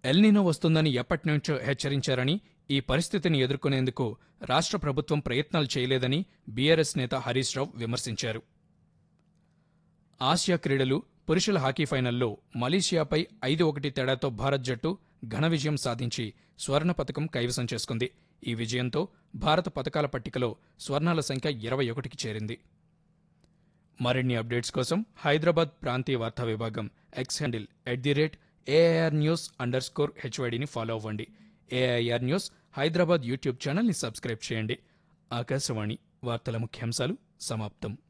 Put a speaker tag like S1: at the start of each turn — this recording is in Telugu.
S1: ఎల్నినో వస్తుందని ఎప్పటినుంచో హెచ్చరించారని ఈ పరిస్థితిని ఎదుర్కొనేందుకు రాష్ట్ర ప్రభుత్వం ప్రయత్నాలు చేయలేదని బీఆర్ఎస్ నేత హరీష్ రావు విమర్శించారు ఆసియా క్రీడలు పురుషుల హాకీ ఫైనల్లో మలేషియాపై ఐదు ఒకటి తేడాతో భారత్ జట్టు ఘన విజయం సాధించి స్వర్ణ పతకం కైవసం చేసుకుంది ఈ విజయంతో భారత పతకాల పట్టికలో స్వర్ణాల సంఖ్య ఇరవై ఒకటికి చేరింది మరిన్ని అప్డేట్స్ కోసం హైదరాబాద్ ప్రాంతీయ వార్తా విభాగం X handle at the rate AIR news under score హెచ్వైడిని ఫాలో అవ్వండి ఏఐఆర్ న్యూస్ హైదరాబాద్ యూట్యూబ్ ఛానల్ని సబ్స్క్రైబ్ చేయండి ఆకాశవాణి వార్తల ముఖ్యాంశాలు సమాప్తం